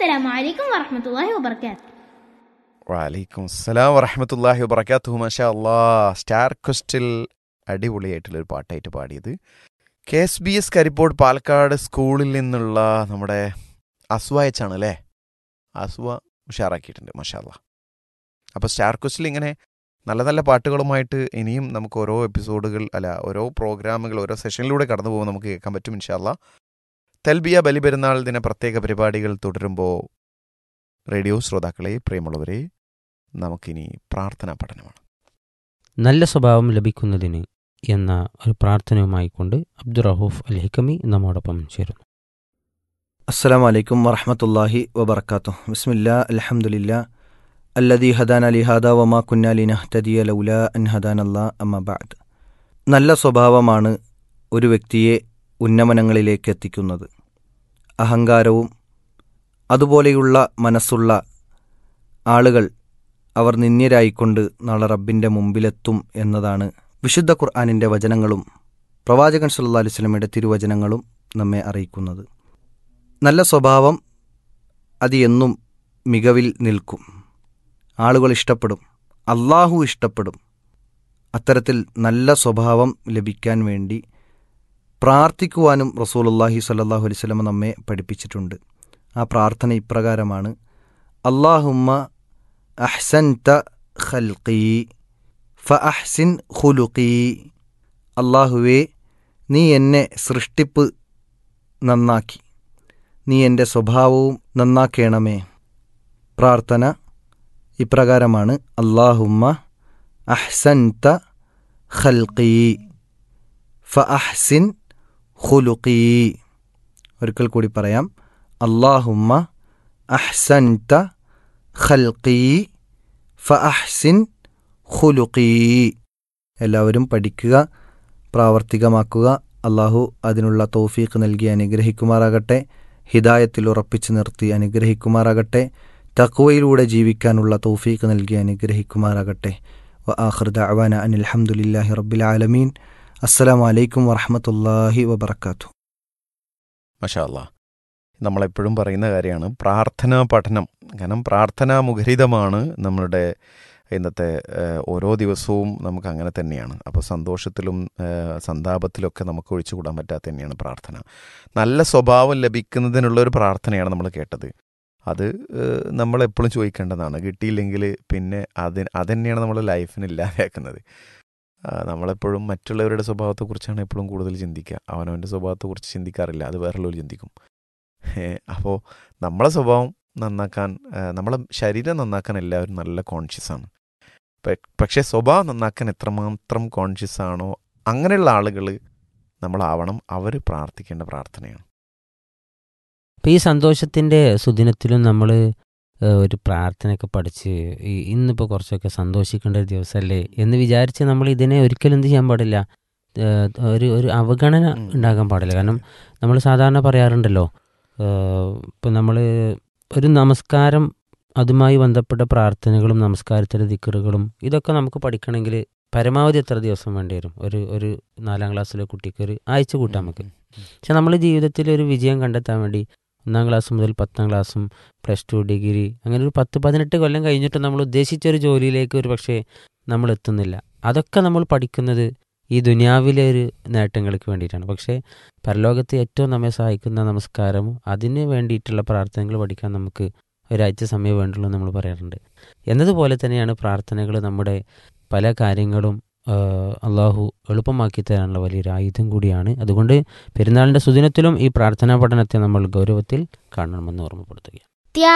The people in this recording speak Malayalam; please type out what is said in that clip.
അസ്സലാമു അലൈക്കും വറഹ്മത്തുള്ളാഹി വബർക്കാത്തു വലൈക്കും അസ്സലാം വറഹമത്തല്ലാഹി വബർക്കാത്തു മഷാ അല്ലാ സ്റ്റാർ ക്വസ്റ്റിൽ അടിപൊളിയായിട്ടുള്ളൊരു പാട്ടായിട്ട് പാടിയത് K S B S Karippode Palakkad സ്കൂളിൽ നിന്നുള്ള നമ്മുടെ അസ്വ എച്ചാണ് അല്ലേ അസ്വ ഉഷാറാക്കിയിട്ടുണ്ട് മഷാ അല്ലാ അപ്പോൾ സ്റ്റാർ ക്വസ്റ്റിൽ ഇങ്ങനെ നല്ല നല്ല പാട്ടുകളുമായിട്ട് ഇനിയും നമുക്ക് ഓരോ എപ്പിസോഡുകൾ അല്ല ഓരോ പ്രോഗ്രാമുകൾ ഓരോ സെഷനിലൂടെ കടന്നു പോകുമ്പോൾ നമുക്ക് കേൾക്കാൻ പറ്റും ഇൻഷാല്ല തെൽബിയ ബലിപെരുന്നാൾ ദിന പ്രത്യേക പരിപാടികൾ തുടരുമ്പോൾ റേഡിയോ ശ്രോതാക്കളെ പ്രിയമുള്ളവരെ നമുക്കിനി പ്രാർത്ഥനാ പഠനമാണ് നല്ല സ്വഭാവം ലഭിക്കുന്നതിന് എന്ന ഒരു പ്രാർത്ഥനയുമായി കൊണ്ട് അബ്ദുറഹൂഫ് അൽ ഹിക്കമി നമ്മോടൊപ്പം ചേരുന്നു അസ്സലാം വലൈക്കും വറഹമത്തല്ലാഹി വബർക്കാത്തു ബിസ്മില്ലാ അൽഹംദുലില്ലാ അല്ലദീ ഹദാന ലിഹാദ വമാ കുന്നാലിന തദിയ ലൗല അൻ ഹദാനല്ലാ അമ്മ ബഅദ് നല്ല സ്വഭാവമാണ് ഒരു വ്യക്തിയെ ഉന്നമനങ്ങളിലേക്ക് എത്തിക്കുന്നത് അഹങ്കാരവും അതുപോലെയുള്ള മനസ്സുള്ള ആളുകൾ അവർ നിന്ദ്യരായിക്കൊണ്ട് നാളെ റബ്ബിൻ്റെ മുമ്പിലെത്തും എന്നതാണ് വിശുദ്ധ ഖുർആാനിൻ്റെ വചനങ്ങളും പ്രവാചകൻ സല്ലല്ലാഹു അലൈഹി വസല്ലമയുടെ തിരുവചനങ്ങളും നമ്മെ അറിയിക്കുന്നത് നല്ല സ്വഭാവം അത് എന്നും മികവിൽ നിൽക്കും ആളുകൾ ഇഷ്ടപ്പെടും അള്ളാഹു ഇഷ്ടപ്പെടും അത്തരത്തിൽ നല്ല സ്വഭാവം ലഭിക്കാൻ വേണ്ടി പ്രാർത്ഥിക്കുവാനും റസൂലുള്ളാഹി സ്വല്ലല്ലാഹു അലൈഹി വസല്ലമ നമ്മെ പഠിപ്പിച്ചിട്ടുണ്ട് ആ പ്രാർത്ഥന ഇപ്രകാരമാണ് അള്ളാഹുമ്മ അഹ്സൻത ഖൽഖി ഫ അഹ്സിൻ ഖുലുഖി അള്ളാഹുവേ നീ എന്നെ സൃഷ്ടിപ്പ് നന്നാക്കി നീ എൻ്റെ സ്വഭാവവും നന്നാക്കേണമേ പ്രാർത്ഥന ഇപ്രകാരമാണ് അള്ളാഹുമ്മ അഹ്സൻത ഖൽഖി ഫ അഹ്സിൻ ഖുലുഖി ഒരിക്കൽ കൂടി പറയാം അള്ളാഹുമ്മ അഹ്സൻത ഖൽഖി ഫ അഹ്സിൻ ഖുലുഖി എല്ലാവരും പഠിക്കുക പ്രാവർത്തികമാക്കുക അള്ളാഹു അതിനുള്ള തൗഫീഖ് നൽകി അനുഗ്രഹിക്കുമാറാകട്ടെ ഹിദായത്തിൽ ഉറപ്പിച്ചു നിർത്തി അനുഗ്രഹിക്കുമാറാകട്ടെ തക്വയിലൂടെ ജീവിക്കാനുള്ള തൗഫീഖ് നൽകി അനുഗ്രഹിക്കുമാറാകട്ടെ വ ആഖിർ ദഅവാന അനിൽ ഹംദുലില്ലാഹി റബ്ബിൽ ആലമീൻ അസ്സലാമു അലൈക്കും വറഹ്മത്തുള്ളാഹി വബറകാതുഹു മഷാ അല്ലാ നമ്മളെപ്പോഴും പറയുന്ന കാര്യമാണ് പ്രാർത്ഥനാ പഠനം കാരണം പ്രാർത്ഥനാ മുഖരിതമാണ് നമ്മളുടെ ഇന്നത്തെ ഏഹ്, ഓരോ ദിവസവും നമുക്ക് അങ്ങനെ തന്നെയാണ് അപ്പോൾ സന്തോഷത്തിലും ഏഹ്, സന്താപത്തിലൊക്കെ നമുക്ക് ഒഴിച്ചുകൂടാൻ പറ്റാത്ത തന്നെയാണ് പ്രാർത്ഥന നല്ല സ്വഭാവം ലഭിക്കുന്നതിനുള്ള ഒരു പ്രാർത്ഥനയാണ് നമ്മൾ കേട്ടത് അത് ഏഹ്, നമ്മൾ എപ്പോഴും ചോദിക്കേണ്ടതാണ് കിട്ടിയില്ലെങ്കിൽ പിന്നെ അതിന് അതന്നെയാണ് നമ്മുടെ ലൈഫിന് ഇല്ലാതെയാക്കുന്നത് ആ, നമ്മളെപ്പോഴും മറ്റുള്ളവരുടെ സ്വഭാവത്തെക്കുറിച്ചാണ് എപ്പോഴും കൂടുതൽ ചിന്തിക്കുക അവനവൻ്റെ സ്വഭാവത്തെക്കുറിച്ച് ചിന്തിക്കാറില്ല അത് വേറെയുള്ളവർ ചിന്തിക്കും അപ്പോൾ നമ്മളെ സ്വഭാവം നന്നാക്കാൻ ആ, നമ്മളെ ശരീരം നന്നാക്കാൻ എല്ലാവരും നല്ല കോൺഷ്യസ് ആണ് പ- പക്ഷേ സ്വഭാവം നന്നാക്കാൻ എത്രമാത്രം കോൺഷ്യസ് ആണോ അങ്ങനെയുള്ള ആളുകൾ നമ്മളാവണം അവർ പ്രാർത്ഥിക്കേണ്ട പ്രാർത്ഥനയാണ് അപ്പം ഈ സന്തോഷത്തിൻ്റെ സുദിനത്തിലും നമ്മൾ ഒരു പ്രാർത്ഥനയൊക്കെ പഠിച്ച് ഈ ഇന്നിപ്പോൾ കുറച്ചൊക്കെ സന്തോഷിക്കേണ്ട ഒരു ദിവസമല്ലേ എന്ന് വിചാരിച്ച് നമ്മൾ ഇതിനെ ഒരിക്കലും എന്ത് ചെയ്യാൻ പാടില്ല ഏഹ്, ഒരു ഒരു അവഗണന ഉം. ഉണ്ടാകാൻ പാടില്ല കാരണം നമ്മൾ സാധാരണ പറയാറുണ്ടല്ലോ ഇപ്പം നമ്മൾ ഒരു നമസ്കാരം അതുമായി ബന്ധപ്പെട്ട പ്രാർത്ഥനകളും നമസ്കാരത്തിലെ ദിക്കറുകളും ഇതൊക്കെ നമുക്ക് പഠിക്കണമെങ്കിൽ പരമാവധി എത്ര ദിവസം വേണ്ടി വരും ഒരു ഒരു നാലാം ക്ലാസ്സിലെ കുട്ടിക്ക് ഒരു ആഴ്ച കൂട്ടാൻ നമുക്ക് പക്ഷെ നമ്മൾ ജീവിതത്തിൽ ഒരു വിജയം കണ്ടെത്താൻ വേണ്ടി ഒന്നാം ക്ലാസ് മുതൽ പത്താം ക്ലാസ്സും പ്ലസ് ടു ഡിഗ്രി അങ്ങനെ ഒരു പത്ത് പതിനെട്ട് കൊല്ലം കഴിഞ്ഞിട്ട് നമ്മൾ ഉദ്ദേശിച്ച ഒരു ജോലിയിലേക്ക് ഒരു പക്ഷേ നമ്മൾ എത്തുന്നില്ല അതൊക്കെ നമ്മൾ പഠിക്കുന്നത് ഈ ദുനിയാവിലെ ഒരു നേട്ടങ്ങൾക്ക് വേണ്ടിയിട്ടാണ് പക്ഷേ പരലോകത്ത് ഏറ്റവും നമ്മെ സഹായിക്കുന്ന നമസ്കാരവും അതിന് വേണ്ടിയിട്ടുള്ള പ്രാർത്ഥനകൾ പഠിക്കാൻ നമുക്ക് ഒരാഴ്ച സമയം വേണ്ടുള്ളൂ എന്ന് നമ്മൾ പറയാറുണ്ട് എന്നതുപോലെ തന്നെയാണ് പ്രാർത്ഥനകൾ നമ്മുടെ പല കാര്യങ്ങളും ആ, അള്ളാഹു എളുപ്പമാക്കി തരാനുള്ള വലിയൊരു ആയുധം കൂടിയാണ് അതുകൊണ്ട് പെരുന്നാളിൻ്റെ സുദിനത്തിലും ഈ പ്രാർത്ഥനാ പഠനത്തെ നമ്മൾ ഗൗരവത്തിൽ കാണണമെന്ന് ഓർമ്മപ്പെടുത്തുകയാണ്